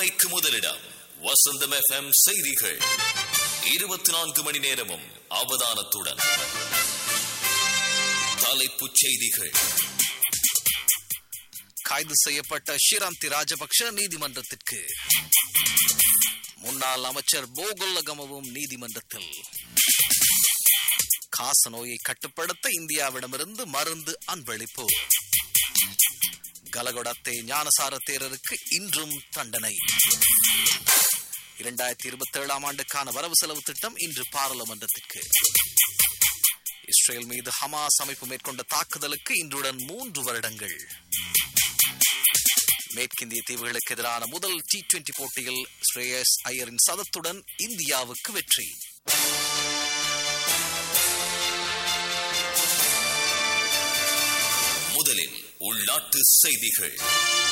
மணிக்கு முதலிடம் வசந்தம் எஃப்எம் செய்திகள் இருபத்தி நான்கு மணி நேரமும் அவதானத்துடன் தலைப்புச் செய்திகள் கைது செய்யப்பட்ட ஷிராந்தி ராஜபக்ஷ நீதிமன்றத்திற்கு முன்னாள் அமைச்சர் போகுல்லகமவும் நீதிமன்றத்தில் காச நோயை கட்டுப்படுத்த இந்தியாவிடமிருந்து மருந்து அன்பளிப்பு கலகொடத்தை ஞானசார தேரருக்கு இன்றும் தண்டனை இரண்டாயிரத்தி இருபத்தி ஏழாம் ஆண்டுக்கான வரவு செலவு திட்டம் இன்று பாராளுமன்றத்திற்கு இஸ்ரேல் மீது ஹமாஸ் அமைப்பு மேற்கொண்ட தாக்குதலுக்கு இன்றுடன் மூன்று வருடங்கள் மேற்கிந்திய தீவுகளுக்கு எதிரான முதல் டி டுவெண்டி போட்டியில் ஸ்ரேயஸ் ஐயரின் சதத்துடன் இந்தியாவுக்கு வெற்றி முதலில் உள்நாட்டு செய்திகள்